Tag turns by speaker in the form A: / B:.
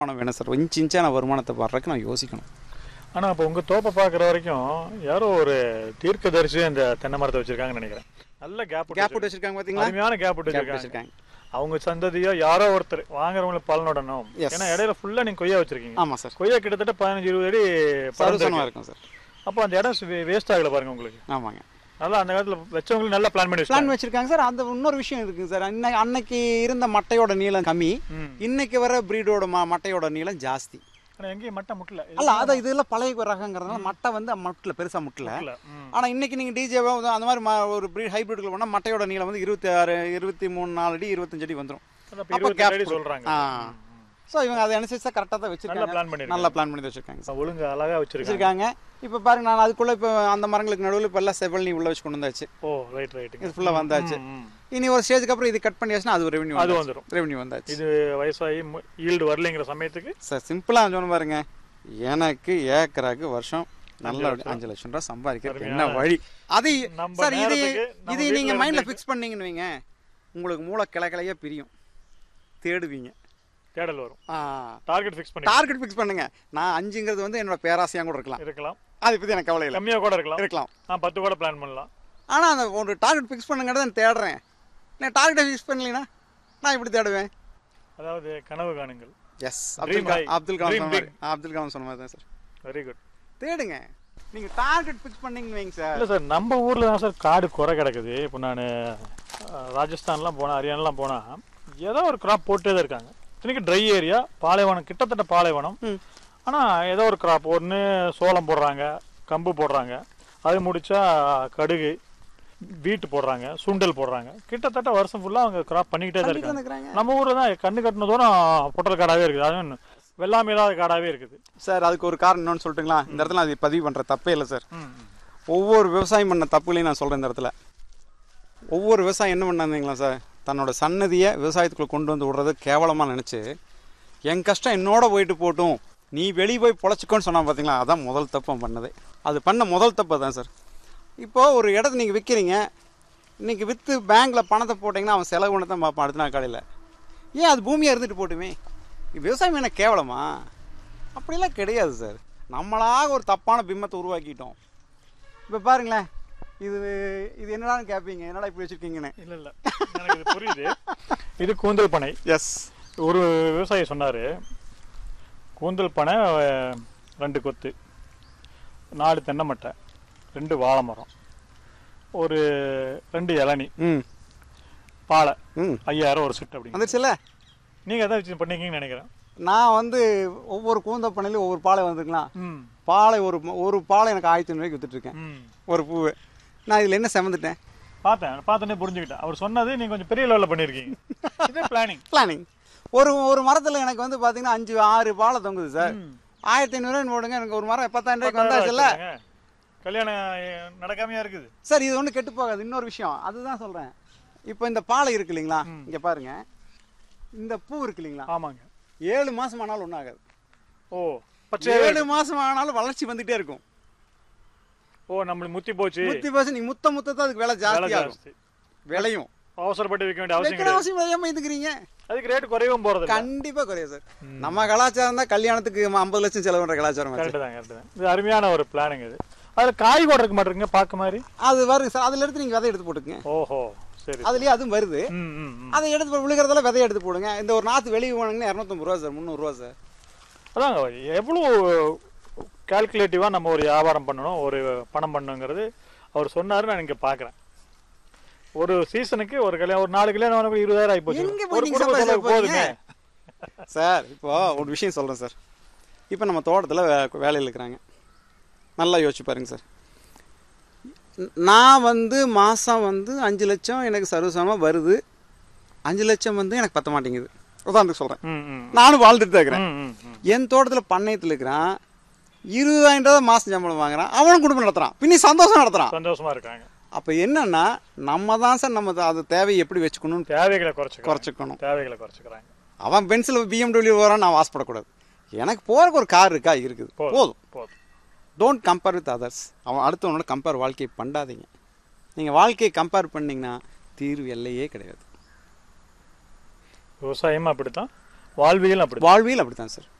A: பணம் வேணும் sir inch இன்ச்சான வருமானத்தை வர்றதுக்கு நான் யோசிக்கணும்
B: ஆனா இப்போ உங்க தோப்பை பார்க்குற வரைக்கும் யாரோ ஒரு தீர்க்கதரிசி அந்த தென்னை மரத்தை வச்சிருக்காங்கன்னு நினைக்கிறேன் நல்ல கேப்
A: கேப் விட்டு வச்சிருக்காங்க பார்த்தீங்களா
B: அருமையான கேப் விட்டு
A: கேப்
B: வச்சிருக்காங்க
A: வச்சிருக்காங்க
B: அவங்க சந்ததியோ யாரோ ஒருத்தர் வாங்குறவங்களுக்கு பலனுடனும்
A: Yes.
B: ஏன்னா இடையில ஃபுல்லா நீங்க கொய்யா வச்சிருக்கீங்க
A: ஆமாம் சார்
B: கொய்யா கிட்டத்தட்ட பதினஞ்சு இருபது அடி பறந்து
A: சருசனமாக
B: இருக்கு.
A: இருக்கும் சார்
B: அப்போ அந்த இடம் வேஸ்ட் ஆகல பாருங்க உங்களுக்கு
A: ஆமாங்க
B: நல்லா அந்த காலத்துல வச்சவங்களுக்கு நல்லா பிளான் பண்ணி
A: பிளான்
B: வச்சிருக்காங்க
A: வச்சிருக்காங்க சார் அந்த இன்னொரு விஷயம் இருக்குங்க சார் இன்னை அன்னைக்கு இருந்த மட்டையோட நீளம் கம்மி
B: ம்.
A: இன்னைக்கு வர பிரீடோட ம மட்டையோட நீளம் ஜாஸ்தி
B: ஆனா எங்கேயும் மட்டை முட்டல
A: அல்ல அதை இதெல்லாம் பழைய ரகங்கிறதுனால மட்டை வந்து முட்டல பெருசாக முட்டல
B: இல்ல ம்.
A: ஆனா இன்னைக்கு நீங்க டிஜேவா அந்த மாதிரி ம- ஒரு பிரீட் ஹைபிரிட்ல போனா மட்டையோட நீளம் வந்து இருபத்தி ஆறு இருபத்தி மூணு நாலு அடி இருபத்தஞ்சு அடி வந்துடும்
B: அது அப்ப
A: அப்ப
B: இருபத்தி
A: gap
B: அடி
A: கொடுக்கும்.
B: சொல்றாங்க
A: ஆ.
B: ம், ம்.
A: ஸோ இவங்க அதை அனுசரிச்சு கரெக்டாக தான்
B: நல்லா
A: வச்சிருக்காங்க
B: பிளான் பண்ணிருக்காங்க
A: நல்லா பிளான் பண்ணி வச்சிருக்காங்க சார்
B: ஒழுங்கு அழகா வச்சிருக்காங்க
A: வச்சிருக்காங்க இப்போ பாருங்க நான் அதுக்குள்ள இப்போ அந்த மரங்களுக்கு நடுவில் இப்போ எல்லாம் செவல் உள்ள வச்சு கொண்டு வந்தாச்சு
B: ஓ ரைட் ரைட்டுங்க
A: இது ஃபுல்லாக வந்தாச்சு
B: ம், ம்.
A: இனி ஒரு ஸ்டேஜுக்கு அப்புறம் இது கட் பண்ணியாச்சுன்னா அது ஒரு ரெவன்யூ
B: அது வந்துரும்
A: ரெவன்யூ வந்தாச்சு
B: இது வயசாகி ஈல்டு வரலைங்கிற சமயத்துக்கு
A: சார் சிம்பிளாக சொன்ன பாருங்க எனக்கு ஏக்கராக்கு வருஷம் நல்ல அஞ்சு லட்சம் ரூபா சம்பாதிக்கிறது என்ன வழி அது
B: நம்ம
A: சார் இது
B: நேரத்துக்கு நம்ம
A: இது
B: வீட்ல
A: நீங்க மைண்ட்ல
B: இருந்துட்டு-
A: ஃபிக்ஸ் பண்ணீங்கன்னு வைங்க உங்களுக்கு மூளை கிளை கிளையா பிரியும் தேடுவீங்க
B: தேடல் வரும் டார்கெட் ஃபிக்ஸ் பண்ணி
A: டார்கெட் ஃபிக்ஸ் பண்ணுங்க நான் அஞ்சுங்கிறது வந்து என்னோட பேராசையா கூட இருக்கலாம்
B: இருக்கலாம்
A: அதை பத்தி எனக்கு கவலை இல்லை
B: கம்மியா கூட இருக்கலாம்
A: இருக்கலாம்
B: நான் பத்து கூட பிளான் பண்ணலாம்
A: ஆனா அந்த ஒரு டார்கெட் ஃபிக்ஸ் பண்ணுங்கிறத நான் தேடுறேன் நான் டார்கெட்டை ஃபிக்ஸ் பண்ணலைன்னா நான் இப்படி தேடுவேன்
B: அதாவது கனவு காணுங்கள்
A: yes Abdul Kalam
B: high.
A: Abdul Kalam
B: Dream
A: சொன்ன மாதிரி அப்துல் கலாம் சொன்ன மாதிரி தான் சார்
B: வெரி குட்
A: தேடுங்க நீங்க டார்கெட் ஃபிக்ஸ் பண்ணீங்கன்னு வைங்க சார்
B: இல்லை சார் நம்ம ஊரில் தான் சார் காடு குறை கிடக்குது இப்போ நான் ராஜஸ்தான்லாம் போனேன் ஹரியானாலாம் போனால் ஏதோ ஒரு கிராப் போட்டே தான் இருக்காங்க இத்தனைக்கு ட்ரை ஏரியா பாலைவனம் கிட்டத்தட்ட பாலைவனம்
A: ம்.
B: ஆனால் ஏதோ ஒரு கிராப் ஒன்று சோளம் போடுறாங்க கம்பு போடுறாங்க அது முடிச்சா கடுகு வீட்டு போடுறாங்க சுண்டல் போடுறாங்க கிட்டத்தட்ட வருஷம் ஃபுல்லாக அவங்க கிராப் பண்ணிக்கிட்டே தான்
A: பண்ணிட்டு
B: இருக்காங்க
A: இருக்கிறாங்க
B: நம்ம ஊரில் தான் கண்ணு கட்டின தூரம் பொட்டல் காடாகவே இருக்குது அதுவும் வெள்ளாமை இல்லாத காடாகவே இருக்குது
A: சார் அதுக்கு ஒரு காரணம் என்னன்னு சொல்லட்டுங்களா இந்த இடத்துல அது பதிவு பண்ற தப்பே இல்லை சார்
B: ம்
A: ஒவ்வொரு விவசாயம் பண்ண தப்புகளையும் நான் சொல்றேன் இந்த இடத்துல ஒவ்வொரு விவசாயம் என்ன பண்ணாதீங்களா சார் தன்னோட சன்னதியை விவசாயத்துக்குள்ள கொண்டு வந்து விடுறது கேவலமா நினைச்சு என் கஷ்டம் என்னோட போயிட்டு போட்டும் நீ வெளியே போய் பொழைச்சிக்கோன்னு சொன்னா பார்த்தீங்களா அதான் முதல் தப்பு அவன் பண்ணதே அது பண்ண முதல் தப்பு தான் சார் இப்போ ஒரு இடத்த நீங்கள் விற்கிறீங்க இன்னைக்கு விற்று பேங்க்கில் பணத்தை போட்டிங்கன்னா அவன் செலவு பண்ண தான் பார்ப்பான் அடுத்த நாள் காலையில் ஏன் அது பூமியாக இருந்துட்டு போட்டுமே விவசாயம் என்ன கேவலமா அப்படிலாம் கிடையாது சார் நம்மளாக ஒரு தப்பான பிம்பத்தை உருவாக்கிட்டோம் இப்போ பாருங்களேன் இது இது என்னடான்னு கேட்பீங்க என்னடா இப்படி வச்சுருக்கீங்கன்னு
B: இல்லை இல்லை எனக்கு இது புரியுது இது கூந்தல் பனை
A: எஸ்
B: ஒரு விவசாயி சொன்னார் கூந்தல் பனை அஹ், ரெண்டு கொத்து நாலு தென்னை மட்டை ரெண்டு வாழை மரம் ஒரு ரெண்டு இளநி
A: ம்
B: பாலை
A: ம்
B: ஐயாயிரம் ஒரு சிட்டு அப்படிங்க
A: வந்துருச்சுல்ல
B: நீங்கள் எதாவது வச்சு பண்ணிக்கிங்கன்னு நினைக்கிறேன்
A: நான் வந்து ஒவ்வொரு கூந்த பண்ணையிலும் ஒவ்வொரு பாலை வந்துருக்கலாம்
B: ம்
A: பாலை ஒரு ஒரு பாலை எனக்கு ஆயிரத்தி ஐநூறுவாய்க்கு வித்துட்ருக்கேன்
B: ம்
A: ஒரு பூவு நான் இதில் என்ன செமந்துட்டேன்
B: பார்த்தேன் பார்த்தோன்னே புரிஞ்சுக்கிட்டேன் அவர் சொன்னது நீங்கள் கொஞ்சம் பெரிய லெவலில் பண்ணியிருக்கீங்க இதே பிளானிங்
A: பிளானிங் ஒரு ஒரு மரத்தில் எனக்கு வந்து பார்த்தீங்கன்னா அஞ்சு ஆறு பாலை தொங்குது சார் ஆயிரத்தி ஐநூறுவான்னு போடுங்க எனக்கு ஒரு மரம் பத்தாயிரம் ரூபாய்க்கு வந்தாச்சுல்ல
B: கல்யாணம் அஹ், நடக்காமையா இருக்குது
A: சார் இது ஒன்றும் கெட்டு போகாது இன்னொரு விஷயம் அதுதான் சொல்கிறேன் இப்போ இந்த பாலை இருக்கு இல்லைங்களா இங்கே பாருங்க இந்த பூ இருக்கு இல்லைங்களா
B: ஆமாங்க
A: ஏழு மாசம் ஆனாலும் ஒன்றும் ஆகாது
B: ஓ பச்சை
A: ஏழு மாசம் ஆனாலும் வளர்ச்சி வந்துட்டே இருக்கும்
B: ஓ நம்மளுக்கு முத்தி போச்சு
A: முத்தி பாசம் நீங்க முத்த முத்தத்தை அதுக்கு விலை
B: விலை
A: ஜாஸ்தியாகும்
B: ஜாஸ்தி
A: விலையும்
B: அவசரப்பட்டு விற்க வேண்டிய அவசியம்
A: வைக்கிற
B: கிடையாது
A: அவசியம் ஏமா இதுக்குறீங்க
B: அதுக்கு ரேட் குறையவும் போறது இல்ல
A: கண்டிப்பா குறையாது சார் நம்ம கலாச்சாரம் தான் கல்யாணத்துக்கு ஐம்பது லட்சம் செலவு பண்ற கலாச்சாரம் ஆச்சு.
B: கரெக்ட் தான் கரெக்ட் தான் இது அருமையான ஒரு பிளானுங்க இது அதுல காய் கூட இருக்க மாட்டேங்க பார்க்க மாதிரி
A: அது வருது சார் அதுல எடுத்து நீங்க விதை எடுத்து போட்டுங்க
B: ஓஹோ சரி
A: அதுலயே அதுவும் வருது
B: ம் ம் ம்.
A: அதை எடுத்து போய் விழுகிறதுல விதைய எடுத்து போடுங்க இந்த ஒரு நாத்து வெளியே போனீங்கன்னா இரநூத்தம்பது ரூபா சார் முந்நூறுரூவா சார்
B: அதாங்க எவ்வளோ கால்குலேட்டிவாக நம்ம ஒரு வியாபாரம் பண்ணணும் ஒரு பணம் பண்ணணுங்கிறது அவர் சொன்னாரு நான் இங்கே பார்க்குறேன் ஒரு சீசனுக்கு ஒரு கல்யாணம் ஒரு நாலு கல்யாணம் வரப்போ இருபதாயிரம் ஆகி போச்சு
A: எங்க போய்
B: ஒரு
A: நீங்க
B: குடும்ப
A: சம்பாதிக்க
B: செலவுக்கு போதுமே
A: சார் இப்போ ஒரு விஷயம் சொல்றேன் சார் இப்போ நம்ம தோட்டத்தில் வே வேலையில் இருக்கிறாங்க நல்லா யோசிச்சு பாருங்க சார் ந- நான் வந்து மாதம் வந்து அஞ்சு லட்சம் எனக்கு சர்வசமாக வருது அஞ்சு லட்சம் வந்து எனக்கு பத்த மாட்டேங்குது உதாரணத்துக்கு சொல்கிறேன்
B: ம் ம்
A: நானும் வாழ்ந்துட்டு தான் இருக்கிறேன்
B: ம் ம் ம்
A: என் தோட்டத்தில் பண்ணையத்தில் இருக்கிறான் இருபதாயிரம் ரூபா மாதம் சம்பளம் வாங்குறான் அவனும் குடும்பம் நடத்துகிறான் பின்னி சந்தோஷம் நடத்துகிறான்
B: சந்தோஷமா இருக்காங்க
A: அப்போ என்னன்னா நம்ம தான் சார் நம்ம அது தேவையை எப்படி வச்சுக்கணும்னு
B: தேவைகளை குறைச்சிக்கிறோம்
A: குறைச்சிக்கணும்
B: தேவைகளை குறைச்சிக்கிறாங்க
A: அவன் பென்சில் பிஎம்டபிள்யூ வரான் நான் வாசப்படக்கூடாது எனக்கு போறதுக்கு ஒரு கார் இருக்கா இருக்குது
B: போதும்.
A: போதும்
B: போதும்
A: டோன்ட் கம்பேர் வித் அதர்ஸ் அவன் அடுத்தவனோட கம்பேர் வாழ்க்கையை பண்ணாதீங்க நீங்கள் வாழ்க்கையை கம்பேர் பண்ணீங்கன்னா தீர்வு எல்லையே கிடையாது
B: விவசாயமும் அப்படித்தான் வாழ்வியல் அப்படி
A: வாழ்வியல் அப்படி தான் சார்